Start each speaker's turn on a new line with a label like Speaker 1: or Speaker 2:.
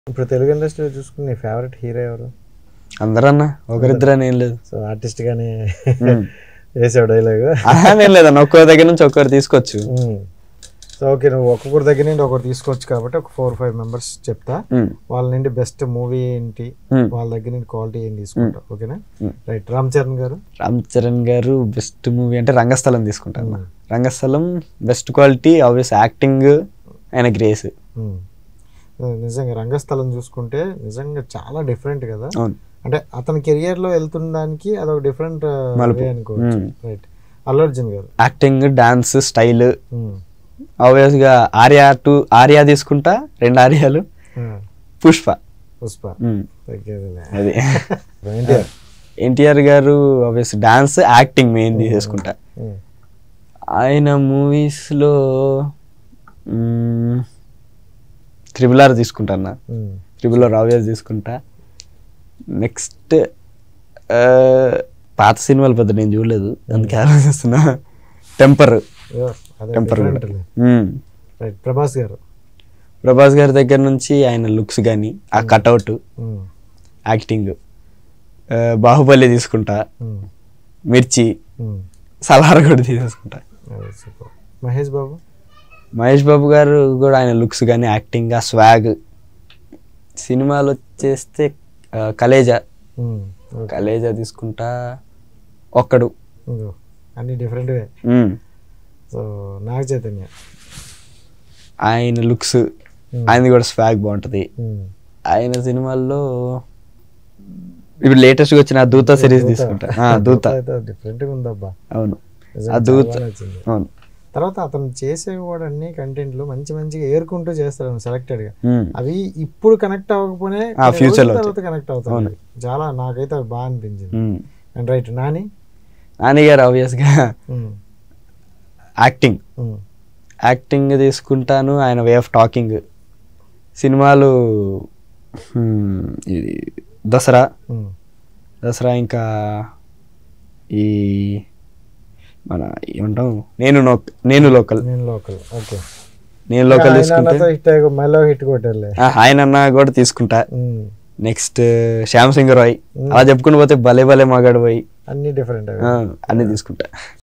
Speaker 1: ఇప్పుడు తెలుగు ఇండస్ట్రీలో చూసుకుని నీ ఫేవరెట్ హీరో ఎవరు
Speaker 2: అందరన్నా ఒకరిద్దరు అని ఏం లేదు
Speaker 1: సో ఆర్టిస్ట్ గానే
Speaker 2: మ్మ్.
Speaker 1: వేసావు డైలాగ్
Speaker 2: అలానే లేదన్న ఒక్కరి దగ్గర నుంచి ఒక్కరు తీసుకోవచ్చు
Speaker 1: సో ఓకే నువ్వు ఒక్కొక్కరి దగ్గర నుండి ఒకటి తీసుకోవచ్చు కాబట్టి ఒక ఫోర్ ఫైవ్ మెంబర్స్ చెప్తా
Speaker 2: మ్మ్.
Speaker 1: వాళ్ళ నుండి బెస్ట్ మూవీ ఏంటి
Speaker 2: మ్మ్.
Speaker 1: వాళ్ళ దగ్గర నుండి క్వాలిటీ ఏం తీసుకుంటావు ఓకేనా
Speaker 2: మ్మ్.
Speaker 1: రైట్ రామ్ చరణ్ గారు
Speaker 2: రామ్ చరణ్ గారు బెస్ట్ మూవీ అంటే రంగస్థలం తీసుకుంటాను
Speaker 1: మ్మ్.
Speaker 2: Rangasthalam best quality obvious acting ఆయన గ్రేస్
Speaker 1: మ్మ్. నిజంగా రంగస్థలం చూసుకుంటే నిజంగా చాలా డిఫరెంట్ కదా
Speaker 2: అవును
Speaker 1: అంటే అతని కెరియర్ లో వెళ్తున్న దానికి అదొక డిఫరెంట్
Speaker 2: మలుపు.
Speaker 1: అనుకోవచ్చు
Speaker 2: మ్మ్.
Speaker 1: Right Allu Arjun garu
Speaker 2: acting dance style
Speaker 1: మ్మ్.
Speaker 2: ఆబ్వియస్ గా ఆర్యా టూ ఆర్యా తీసుకుంటా రెండు ఆర్యాలు
Speaker 1: ఆ,
Speaker 2: పుష్ప
Speaker 1: పుష్ప
Speaker 2: మ్మ్.
Speaker 1: తగ్గేదిలే.
Speaker 2: అది
Speaker 1: NTR
Speaker 2: NTR garu obvious dance acting main తీసేసుకుంటా
Speaker 1: మ్మ్.
Speaker 2: ఆయన మూవీస్లో త్రిబుల్ ఆర్ తీసుకుంటాను
Speaker 1: మ్మ్.
Speaker 2: త్రిబుల్ ఆర్ ఆబ్వియస్ తీసుకుంటా నెక్స్ట్ పాత సినిమాలు పెద్ద నేను చూడలేదు అందుకే ఆలోచిస్తున్నా టెంపర్
Speaker 1: యో, అదే
Speaker 2: టెంపర్
Speaker 1: different లే. రైట్ ప్రభాస్ గారు
Speaker 2: ప్రభాస్ గారి దగ్గర నుంచి ఆయన లుక్స్ కానీ ఆ కట్అవుట్
Speaker 1: మ్మ్.
Speaker 2: యాక్టింగ్ బాహుబలి తీసుకుంటా
Speaker 1: మ్మ్.
Speaker 2: మిర్చి
Speaker 1: మ్మ్.
Speaker 2: సలార్ కూడా తీసేసుకుంటా
Speaker 1: అదే సూపర్ మహేష్ బాబు
Speaker 2: మహేష్ బాబు గారు కూడా ఆయన లుక్స్ కానీ యాక్టింగ్ ఆ స్వాగ్ సినిమాలు వచ్చేస్తే ఆ, కలేజా
Speaker 1: మ్మ్. ఓకే.
Speaker 2: కలేజా తీసుకుంటా ఒక్కడు
Speaker 1: ఇదిగో, అన్ని డిఫరెంట్వే
Speaker 2: మ్మ్.
Speaker 1: సో నాగ చైతన్య
Speaker 2: ఆయన లుక్స్
Speaker 1: మ్మ్.
Speaker 2: ఆయనది కూడా స్వాగ్ బాగుంటుంది
Speaker 1: మ్మ్.
Speaker 2: ఆయన సినిమాల్లో ఇప్పుడు లేటెస్ట్గా వచ్చిన ఆ దూత సిరీస్ తీసుకుంటా ఆ, దూత
Speaker 1: అయితే డిఫరెంట్గా ఉందబ్బా
Speaker 2: అవును
Speaker 1: నిజంగా
Speaker 2: ఆ
Speaker 1: చాలా
Speaker 2: దూత
Speaker 1: బాగా నచ్చింది
Speaker 2: అవును
Speaker 1: తర్వాత అతను చేసే కూడా అన్ని కంటెంట్లు మంచి మంచిగా ఏరుకుంటూ చేస్తాడు సెలెక్టెడ్ గా
Speaker 2: మ్మ్.
Speaker 1: అవి ఇప్పుడు కనెక్ట్ అవ్వకపోతే
Speaker 2: ఆ, future లో
Speaker 1: తర్వాత కనెక్ట్ అవుతాయి చాలా నాకైతే అవి బాగా అనిపించింది
Speaker 2: మ్మ్.
Speaker 1: అండ్ రైట్ నాని
Speaker 2: నాని గారు ఆబ్వియస్గా
Speaker 1: ఉమ్,
Speaker 2: యాక్టింగ్
Speaker 1: ఉమ్,
Speaker 2: యాక్టింగ్ తీసుకుంటాను ఆయన వే ఆఫ్ టాకింగ్ సినిమాలు హ్మ్, ఇది దసరా
Speaker 1: ఉమ్,
Speaker 2: దసరా ఇంకా ఈ మన ఏమంటాం నేను నోక్ నేను లోకల్
Speaker 1: నేను లోకల్ ఓకే
Speaker 2: నేను లోకల్ తీసుకుంటే
Speaker 1: హిట్ మళ్ళీ హిట్ కొట్టారులే
Speaker 2: ఆ, ఆయన అన్న కూడా తీసుకుంటా
Speaker 1: ఉమ్,
Speaker 2: నెక్స్ట్ శ్యామ్ సింగ్ రాయ్ అలా చెప్పుకుని పోతే భలే భలే మగాడు పోయి
Speaker 1: అన్ని డిఫరెంట్ అవి
Speaker 2: అన్నీ తీసుకుంటా